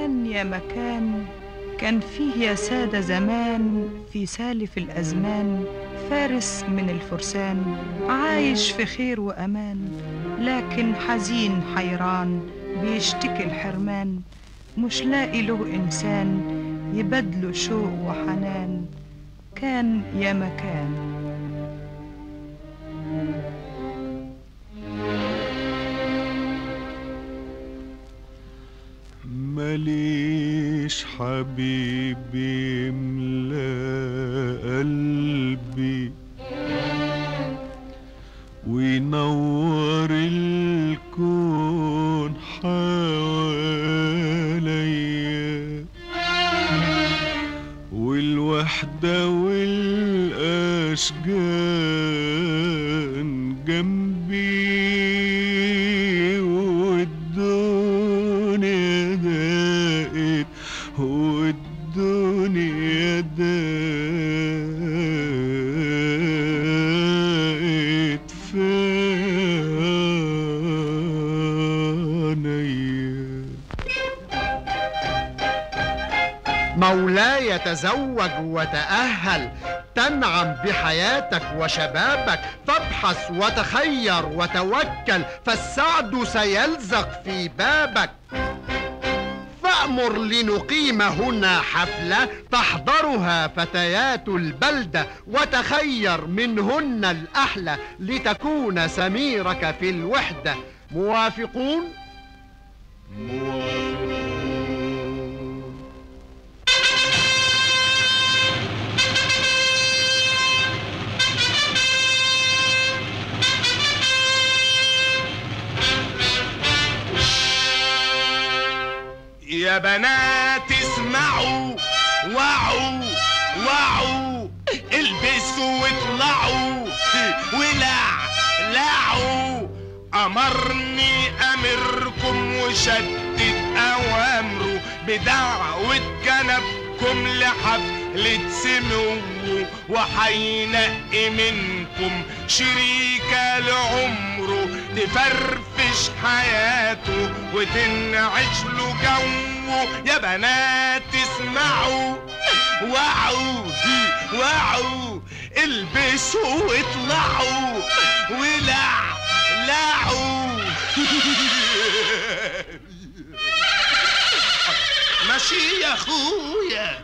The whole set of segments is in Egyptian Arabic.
مكان يا مكان كان فيه يا سادة زمان في سالف الأزمان فارس من الفرسان عايش في خير وأمان لكن حزين حيران بيشتكي الحرمان مش لاقي له إنسان يبدله شوق وحنان كان يا مكان ماليش حبيبي ملا قلبي وينور الكون حواليا والوحدة والأشجان جنبي والدنيا ضاقت والدنيا ضاقت في عينيا مولاي تزوج وتأهل تنعم بحياتك وشبابك فابحث وتخير وتوكل فالسعد سيلزق في بابك فأمر لنقيم هنا حفلة تحضرها فتيات البلدة وتخير منهن الأحلى لتكون سميرك في الوحدة موافقون؟ يا بنات اسمعوا وعوا وعوا البسوا واطلعوا ولعلعوا امرني امركم وشدد اوامره بدعوة جنبكم لحفلة سمو وحينقي منكم شريكة لعمره تفرفش حياته وتنعش له جوه يا بنات اسمعوا وعوا وعوا البسوا واطلعوا ولعلعوا ماشي يا اخويا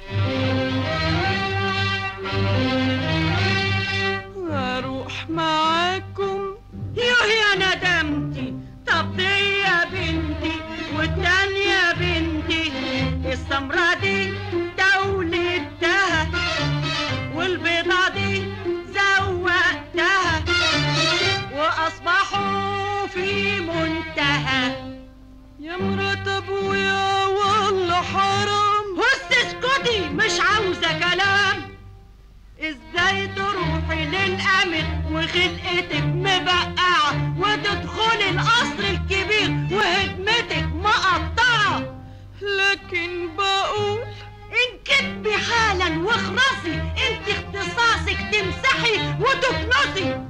أروح معاكم يوه يا ندمتي طب دي يا بنتي والتانية بنتي السمرة دي دولتها والبيضة دي زوقتها وأصبحوا في منتهى يا مرات أبويا والله حرام بص اسكتي مش عاوزة كلام ازاي تروحي للأمر وخلقتك مبقعة وتدخلي القصر الكبير وهدمتك مقطعة لكن بقول انكتبي حالا واخرسي انت اختصاصك تمسحي وتكنسي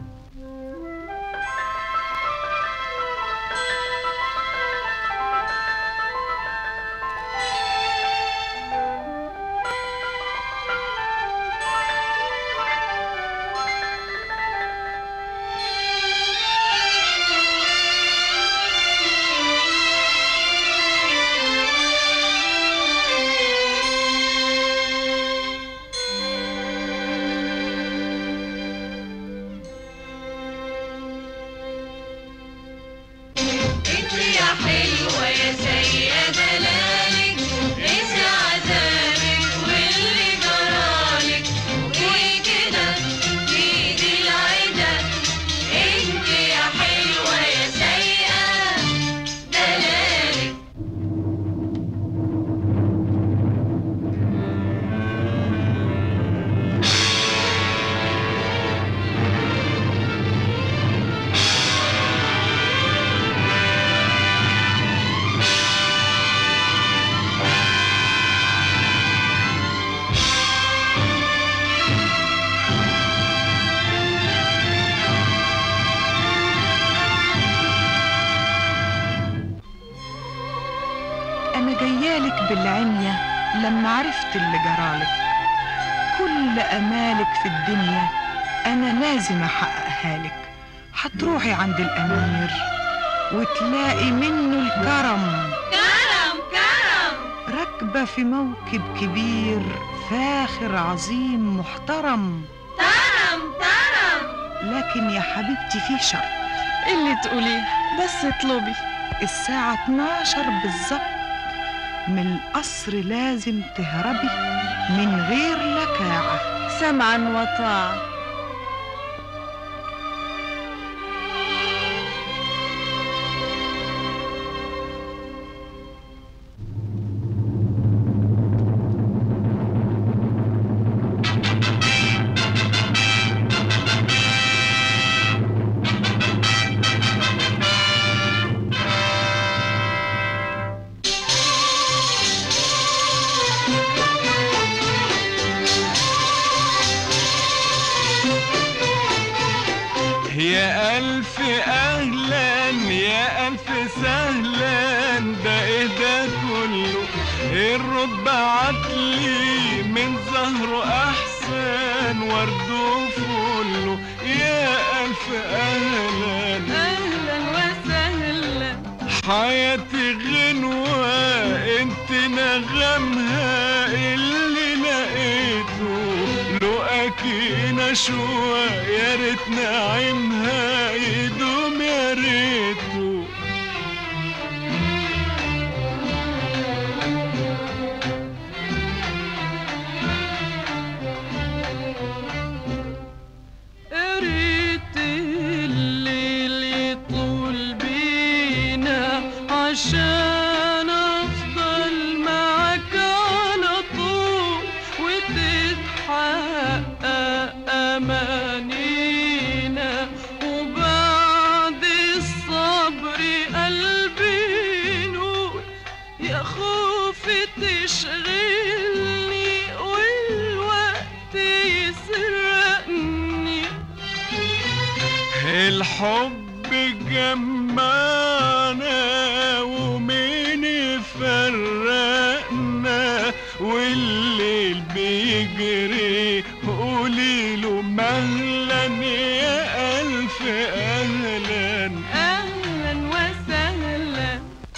أنا جايالك بالعنية لما عرفت اللي جرالك كل أمالك في الدنيا أنا لازم أحققها لك هتروحي عند الأمير وتلاقي منه الكرم كرم كرم راكبة في موكب كبير فاخر عظيم محترم ترم ترم لكن يا حبيبتي في شرط اللي تقوليه بس اطلبي الساعة 12 بالظبط من القصر لازم تهربي من غير لكاعة سمعا وطاعة يا ألف أهلا يا ألف سهلا ده إيه ده كله الرد بعتلي من زهره أحسن ورده فله يا ألف أهلا أهلا وسهلا حياتي غنوة انت نغمها اللي لقيته لقاكي نشوة يا ريت نعيمها يدوم يا ريته قريت الليل يطول بينا عشان افضل معك على طول وتتحقق امانينا وبعد الصبر قلبي نور يا خوفي تشغلني والوقت يسرقني الحب جمعنا ومين يفرقنا والليل بيجري قوليله مهلا يا ألف أهلا اهلا وسهلا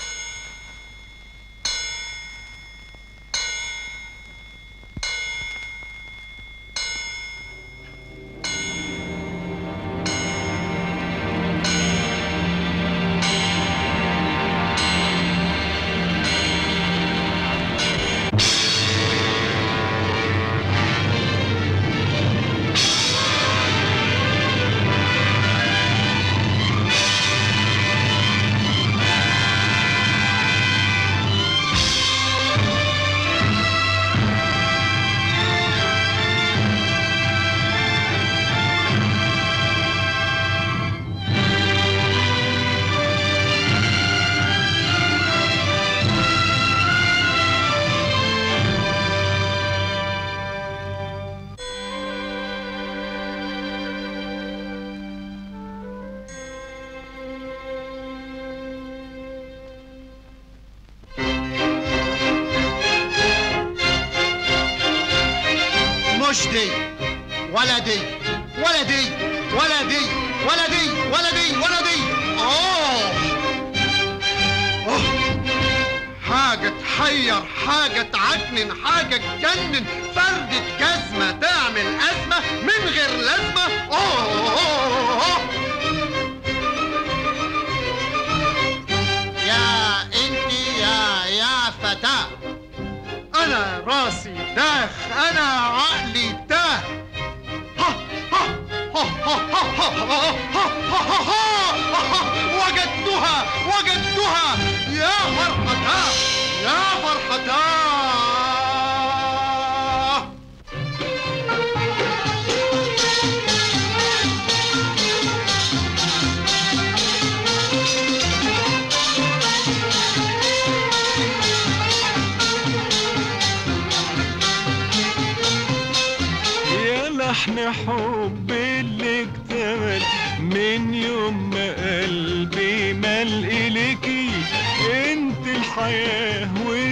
مش دي ولا دي ولا دي ولا دي ولا دي ولا دي ولا دي اوه أوه. حاجة تحير حاجة تعكنن حاجة تجنن فردة جزمة تعمل أزمة من غير لازمة أوه, أوه, أوه. يا انتي يا يا فتاة انا راسي داخ انا عقلي تاه ها ها ها ها ها ها ها ها ها ها. وجدتها وجدتها يا فرحتها يا فرحتها يا لحن حب اللي اكتمل من يوم ما قلبي مال إليكي انت الحياة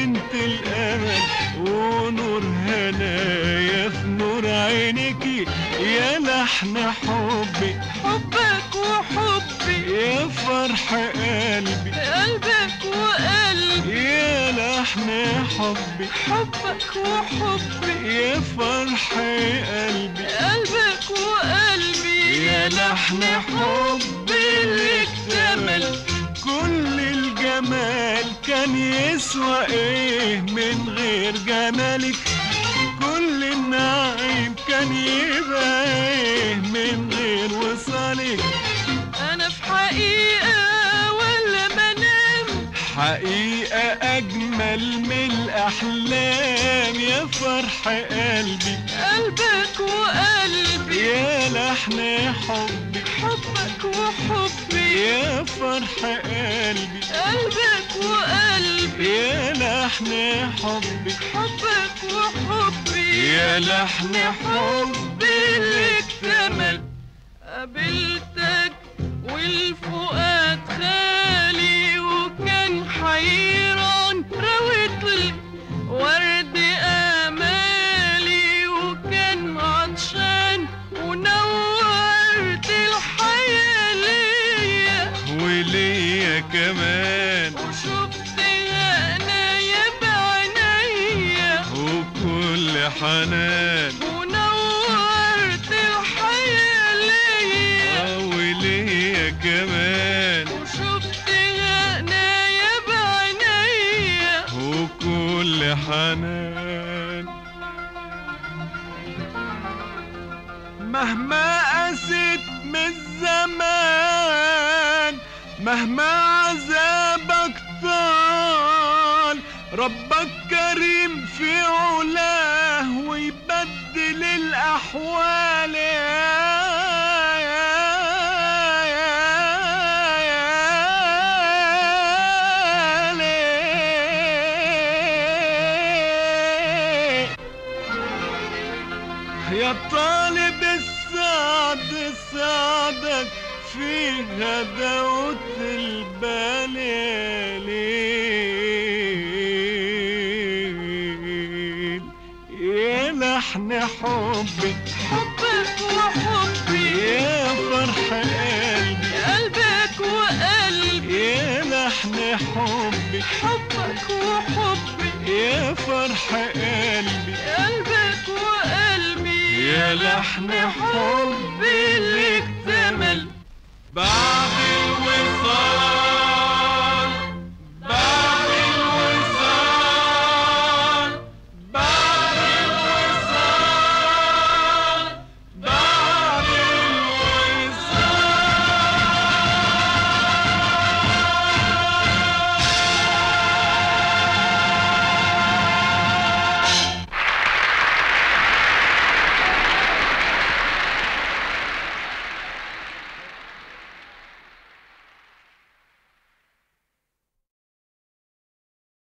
لحن حبي حبك وحبي يا فرح قلبي قلبك وقلبي يا لحن حبي حبك وحبي يا فرح قلبي قلبك وقلبي يا لحن حبي اللي اكتمل كل الجمال كان يسوى ايه من غير جمالك كل النعيم كان يبقى ايه من غير وصالك انا في حقيقة ولا منام حقيقة أجمل من الأحلام يا فرح قلبي قلبك وقلبي يا لحن حبي حبك وحبي يا فرح قلبي قلبك وقلبي يا لحن حبي حبك وحبي يا لحن حبي اللي اكتمل قابلتك والفؤاد خالي وكان حيران رويت لي ورد امالي وكان عطشان ونورت الحياه ليا وليا كمان وشفت هنايا بعينيا وكل حنان ونورت الحياه ليا آه، وليا كمان وشفت هنايا بعينيا وكل حنان مهما قست من الزمان مهما عذابك طال ربك كريم في علاه ويبدل الأحوال يا طالب السعد سعدك في غدوة البال يا ليل يا لحن حبي حبك وحبي يا فرح قلبي قلبك وقلبي يا لحن حبي حبك وحبي يا فرح قلبي قلبك وقلبي يا لحن حبي اللي اكتمل بعد